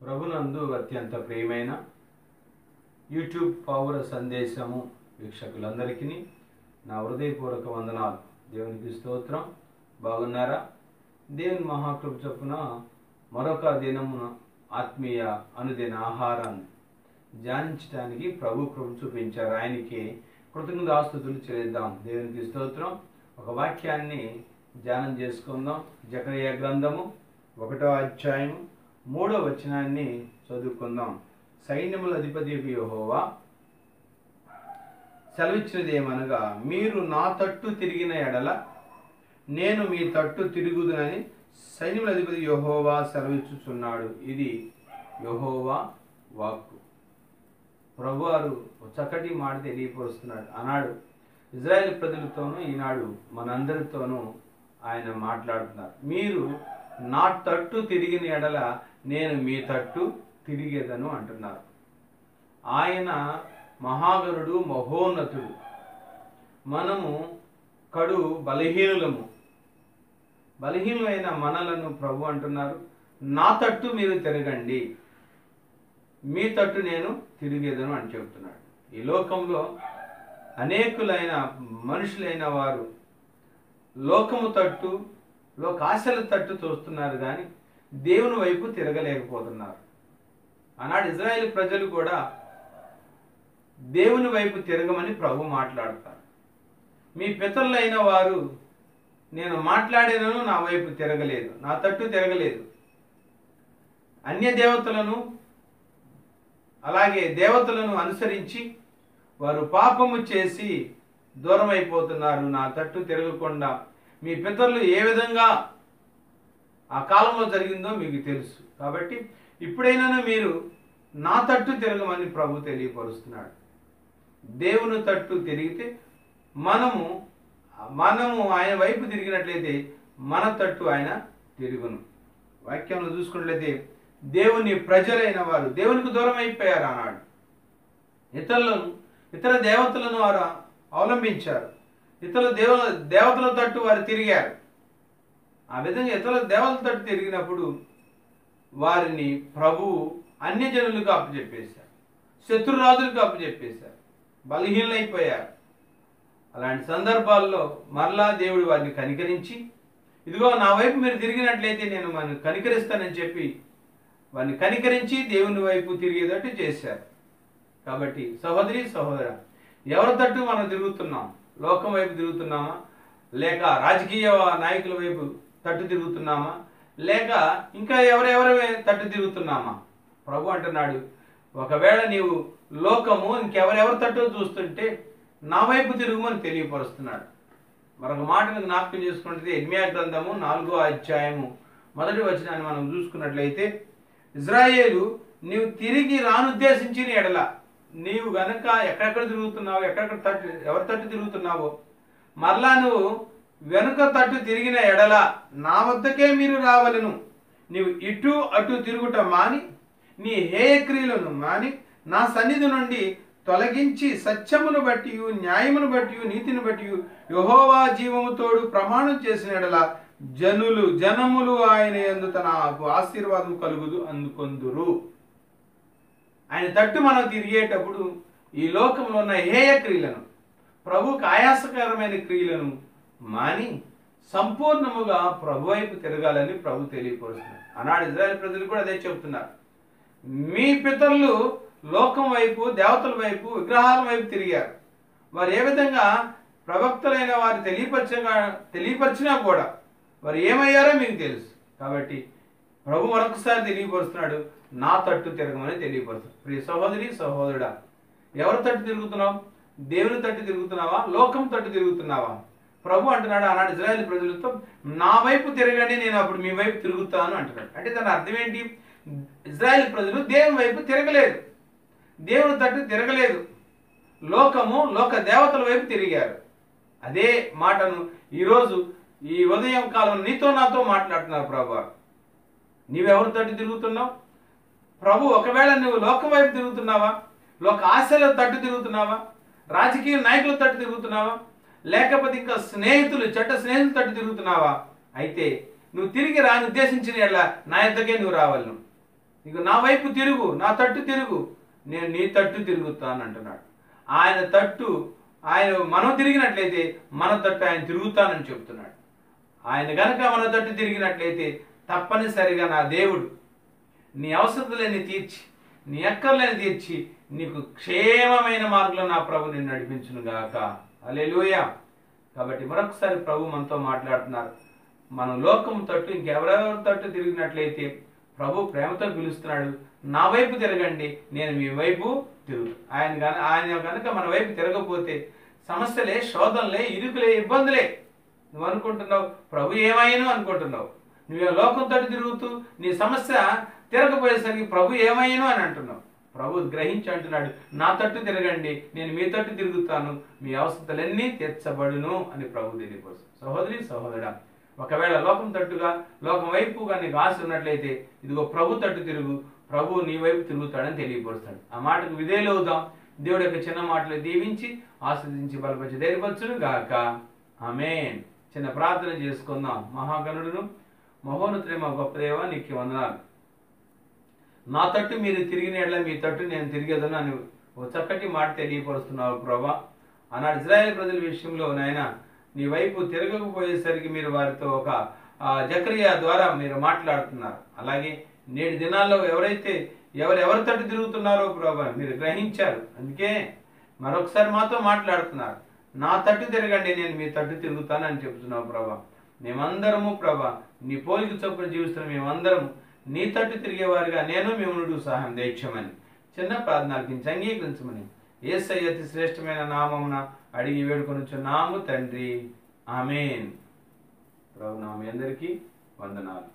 ప్రభునందు అత్యంత ప్రియమైన యూట్యూబ్ పౌర సందేశము వీక్షకులందరికీ నా హృదయపూర్వక వందనాలు దేవునికి స్తోత్రం బాగున్నారా దేవుని మహాకృప చొప్పున మరొక దినమున ఆత్మీయ అనుదిన ఆహారాన్ని ధ్యానించడానికి ప్రభు కృప చూపించారు ఆయనకి కృతజ్ఞతాస్తుతులు చెల్లిద్దాం దేవునికి స్తోత్రం ఒక వాక్యాన్ని ధ్యానం చేసుకుందాం జకరయ గ్రంథము ఒకటో అధ్యాయం మూడో వచనాన్ని చదువుకుందాం సైన్యముల అధిపతి యెహోవా సెలవిచ్చినది ఏమనగా మీరు నా తట్టు తిరిగిన ఎడల నేను మీ తట్టు తిరుగుదునని సైన్యముల అధిపతి యెహోవా సెలవిచ్చుచున్నాడు ఇది యెహోవా వాక్కు ప్రభువారు ఒక చక్కటి మాట తెలియపరుస్తున్నాడు ఆనాడు ఇజ్రాయెల్ ప్రజలతోనూ ఈనాడు మనందరితోనూ ఆయన మాట్లాడుతున్నారు మీరు నా తట్టు తిరిగిన ఎడల నేను మీ తట్టు తిరిగేదను అంటున్నారు ఆయన మహాగరుడు మహోన్నతుడు మనము కడు బలహీనులము బలహీనులైన మనలను ప్రభు అంటున్నారు నా తట్టు మీరు తిరగండి మీ తట్టు నేను తిరిగేదను అని చెబుతున్నాడు ఈ లోకంలో అనేకులైన మనుషులైన వారు లోకము తట్టు లోకాశల తట్టు చూస్తున్నారు కానీ దేవుని వైపు తిరగలేకపోతున్నారు ఆనాడు ఇజ్రాయెల్ ప్రజలు కూడా దేవుని వైపు తిరగమని ప్రభు మాట్లాడతారు మీ పితరులైన వారు నేను మాట్లాడినను నా వైపు తిరగలేదు నా తట్టు తిరగలేదు అన్య దేవతలను అలాగే దేవతలను అనుసరించి వారు పాపము చేసి దూరం అయిపోతున్నారు నా తట్టు తిరగకుండా మీ పితరులు ఏ విధంగా ఆ కాలంలో జరిగిందో మీకు తెలుసు కాబట్టి ఇప్పుడైనా మీరు నా తట్టు తిరగమని ప్రభు తెలియపరుస్తున్నాడు దేవుని తట్టు తిరిగితే మనము మనము ఆయన వైపు తిరిగినట్లయితే మన తట్టు ఆయన తిరుగును వాక్యంలో చూసుకున్నట్లయితే దేవుని ప్రజలైన వారు దేవునికి దూరం అయిపోయారు ఆనాడు ఇతరులను ఇతర దేవతలను వారు అవలంబించారు ఇతర దేవ దేవతల తట్టు వారు తిరిగారు ఆ విధంగా ఇతర దేవతల తట్టు తిరిగినప్పుడు వారిని ప్రభువు అన్య జనులకు అప్పచెప్పేశారు శత్రురాజులకు అప్పచెప్పేశారు బలహీనైపోయారు అలాంటి సందర్భాల్లో మరలా దేవుడు వారిని కనికరించి ఇదిగో నా వైపు మీరు తిరిగినట్లయితే నేను మన కనికరిస్తానని చెప్పి వారిని కనికరించి దేవుని వైపు తిరిగేటట్టు చేశారు కాబట్టి సహోదరి సహోదర ఎవరి తట్టు మనం తిరుగుతున్నాం లోకం వైపు తిరుగుతున్నామా లేక రాజకీయ నాయకుల వైపు తట్టు తిరుగుతున్నామా లేక ఇంకా ఎవరెవరి తట్టు తిరుగుతున్నామా ప్రభు అంటున్నాడు ఒకవేళ నీవు లోకము ఇంకెవరెవరి తట్టు చూస్తుంటే నా వైపు తిరుగుమని తెలియపరుస్తున్నాడు మరొక మాటను జ్ఞాపకం చేసుకుంటే ఎన్మియా గ్రంథము నాలుగో అధ్యాయము మొదటి వచనాన్ని మనం చూసుకున్నట్లయితే ఇజ్రాయేలు నీవు తిరిగి రానుద్దేశించిన ఎడల నీవు గనక ఎక్కడెక్కడ తిరుగుతున్నావో ఎక్కడెక్కడ తట్టు ఎవరి తట్టు తిరుగుతున్నావో మరలా నువ్వు వెనుక తట్టు తిరిగిన ఎడల నా వద్దకే మీరు రావలను నీవు ఇటు అటు తిరుగుట మాని నీ హేయక్రియలను మాని నా సన్నిధి నుండి తొలగించి సత్యమును బట్టి న్యాయమును బట్టి నీతిని బట్టి యహోవా జీవముతోడు ప్రమాణం చేసిన ఎడల జనులు జనములు ఆయన ఎందు తనకు ఆశీర్వాదం కలుగుదు అందుకొందురు ఆయన తట్టు మనం తిరిగేటప్పుడు ఈ లోకంలో ఉన్న హేయ క్రియలను ప్రభుకు ఆయాసకరమైన క్రియలను మాని సంపూర్ణముగా ప్రభు వైపు తిరగాలని ప్రభు తెలియపరుస్తున్నారు ఆనాడు ఇజ్రాయెల్ ప్రజలు కూడా అదే చెబుతున్నారు మీ పితరులు లోకం వైపు దేవతల వైపు విగ్రహాల వైపు తిరిగారు వారు ఏ విధంగా ప్రవక్తలైన వారు తెలియపరచగా తెలియపరిచినా కూడా వారు ఏమయ్యారో మీకు తెలుసు కాబట్టి ప్రభు మరొకసారి తెలియపరుస్తున్నాడు నా తట్టు తిరగమని తెలియపరుస్తున్నాడు ప్రియ సహోదరి సహోదరుడా ఎవరి తట్టు తిరుగుతున్నావు దేవుని తట్టు తిరుగుతున్నావా లోకం తట్టు తిరుగుతున్నావా ప్రభు అంటున్నాడు ఆనాడు ఇజ్రాయెల్ ప్రజలతో నా వైపు తిరగండి నేను అప్పుడు మీ వైపు తిరుగుతాను అంటున్నాడు అంటే దాని అర్థం ఏంటి ఇజ్రాయెల్ ప్రజలు దేవుని వైపు తిరగలేదు దేవుని తట్టు తిరగలేదు లోకము లోక దేవతల వైపు తిరిగారు అదే మాటను ఈరోజు ఈ ఉదయం కాలం నీతో నాతో మాట్లాడుతున్నారు ప్రభు నీవెవరి తట్టు తిరుగుతున్నావు ప్రభు ఒకవేళ నువ్వు లోకం వైపు తిరుగుతున్నావా లోక ఆశల తట్టు తిరుగుతున్నావా రాజకీయ నాయకుల తట్టు తిరుగుతున్నావా లేకపోతే ఇంకా స్నేహితులు చెడ్డ స్నేహితుల తట్టు తిరుగుతున్నావా అయితే నువ్వు తిరిగి రాని ఉద్దేశించిన ఎడల నా యొద్దకే నువ్వు రావాలి నువ్వు ఇక నా వైపు తిరుగు నా తట్టు తిరుగు నేను నీ తట్టు తిరుగుతాను అంటున్నాడు ఆయన తట్టు ఆయన మనం తిరిగినట్లయితే మన తట్టు ఆయన తిరుగుతానని చెప్తున్నాడు ఆయన గనక మన తట్టు తిరిగినట్లయితే తప్పనిసరిగా నా దేవుడు నీ అవసరతలేని తీర్చి నీ ఎక్కర్లేని తీర్చి నీకు క్షేమమైన మార్గంలో నా ప్రభు నిన్ను నడిపించును గాక అలెలుయ కాబట్టి మరొకసారి ప్రభు మనతో మాట్లాడుతున్నారు మనం లోకం తట్టు ఇంకెవరెవరి తట్టు తిరిగినట్లయితే ప్రభు ప్రేమతో పిలుస్తున్నాడు నా వైపు తిరగండి నేను మీ వైపు తిరుగు ఆయన గన ఆయన కనుక మన వైపు తిరగకపోతే సమస్యలే శోధనలే ఇరుకులే ఇబ్బందులే నువ్వు అనుకుంటున్నావు ప్రభు ఏమైనా అనుకుంటున్నావు నువ్వు లోకం తట్టు తిరుగుతూ నీ సమస్య తిరగపోయేసరికి ప్రభు ఏమైనా అని అంటున్నావు ప్రభు గ్రహించి అంటున్నాడు నా తట్టు తిరగండి నేను మీ తట్టు తిరుగుతాను మీ అవసరతలన్నీ తీర్చబడును అని ప్రభు తెలియకోసం సహోదరి సహోదరా ఒకవేళ లోకం తట్టుగా లోకం వైపుగా నీకు ఆశ ఉన్నట్లయితే ఇదిగో ప్రభు తట్టు తిరుగు ప్రభు నీ వైపు తిరుగుతాడని తెలియపరుస్తాడు ఆ మాటకు విధేయులవుదాం దేవుడి యొక్క చిన్న మాటలు దీవించి ఆస్వాదించి బలపరిచి ధైర్యపరచును గాక ఆమేన్ చిన్న ప్రార్థన చేసుకుందాం మహాగణుడును మహోన్నతుడే మా గొప్ప దేవ నీకు వందనాలు నా తట్టు మీరు తిరిగిన ఎడల మీ తట్టు నేను తిరిగేదను అని ఓ చక్కటి మాట తెలియపరుస్తున్నావు ప్రభా ఆనాడు ఇజ్రాయెల్ ప్రజల విషయంలో నాయన నీ వైపు తిరగకపోయేసరికి మీరు వారితో ఒక ఆ, జకరియా ద్వారా మీరు మాట్లాడుతున్నారు అలాగే నేటి దినాల్లో ఎవరైతే ఎవరు ఎవరి తట్టు తిరుగుతున్నారో ప్రభా మీరు గ్రహించారు అందుకే మరొకసారి మాతో మాట్లాడుతున్నారు నా తట్టు తిరగండి నేను మీ తట్టు తిరుగుతానని చెప్తున్నావు ప్రభా మేమందరము ప్రభా నీ పోలిక చొప్పున జీవిస్తున్న మేమందరము నీ తట్టు తిరిగేవారుగా నేను మిమ్మల్ని సహాయం దయచేయమని చిన్న ప్రార్థనకి అంగీకరించమని ఏసయ్య అతి శ్రేష్టమైన నామమున అడిగి వేడుకొనుచున్నాము తండ్రి ఆమెన్ ప్రభు నా మీ అందరికీ వందనాలు